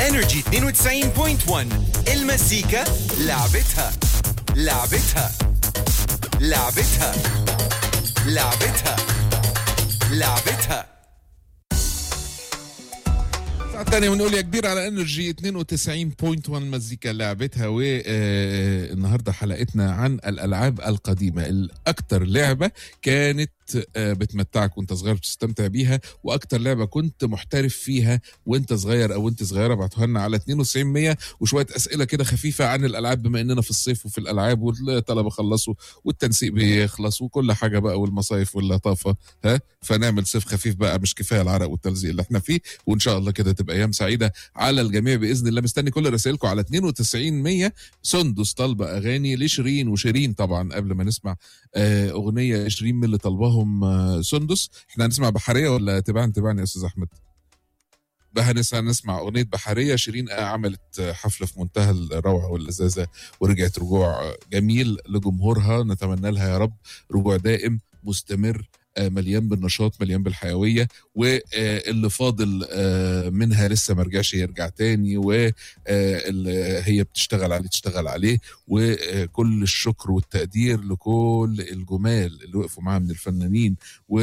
انرجي 92.1 المزيكا لعبتها لعبتها لعبتها لعبتها لعبتها الساعة الثانية ونقول يا كبير على انرجي 92.1 مزيكا لعبتها والنهارده حلقتنا عن الالعاب القديمة الاكثر لعبة كانت آه، بتمتعك وانت صغير بتستمتع بيها واكتر لعبة كنت محترف فيها وانت صغير او انت صغيرة ابعتوها لنا على 9200 وشوية اسئلة كده خفيفة عن الالعاب بما اننا في الصيف وفي الالعاب والطلبة خلصوا والتنسيق بيخلص وكل حاجة بقى والمصايف واللطافة ها فنعمل صيف خفيف بقى مش كفاية العرق والتلزيق اللي احنا فيه وان شاء الله كده تبقى ايام سعيده على الجميع باذن الله مستني كل رسائلكم على 92 100 سندس طالبه اغاني لشيرين وشيرين طبعا قبل ما نسمع آه، اغنيه شيرين من اللي طلبهم آه، سندس احنا هنسمع بحريه ولا تبعني تبعني يا استاذ احمد بقى هنس- هنسمع أغنية بحرية شيرين آه، عملت آه، حفلة في منتهى الروعة واللذاذة ورجعت رجوع آه، جميل لجمهورها نتمنى لها يا رب رجوع دائم مستمر آه، مليان بالنشاط مليان بالحيوية واللي فاضل آه، منها لسه ما رجعش يرجع تاني واللي هي بتشتغل عليه تشتغل عليه وكل الشكر والتقدير لكل الجمال اللي وقفوا معاها من الفنانين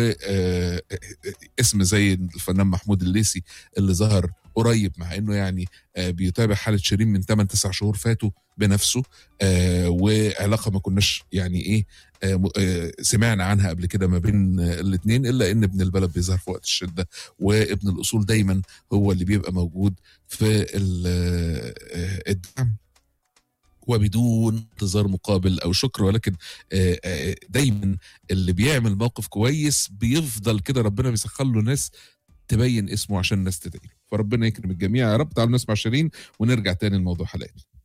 واسم زي الفنان محمود الليسي اللي ظهر قريب مع انه يعني آه، بيتابع حاله شيرين من 8 9 شهور فاتوا بنفسه آه، وعلاقه ما كناش يعني ايه آه، م- آه، سمعنا عنها قبل كده ما بين الاثنين الا ان ابن البلد بيظهر في وقت الشده وابن الاصول دايما هو اللي بيبقى موجود في ال- آه، الدعم وبدون انتظار مقابل او شكر ولكن آه، آه، دايما اللي بيعمل موقف كويس بيفضل كده ربنا بيسخر له ناس تبين اسمه عشان الناس تدعي له فربنا يكرم الجميع يا رب تعالوا نسمع شيرين ونرجع تاني لموضوع حلقتنا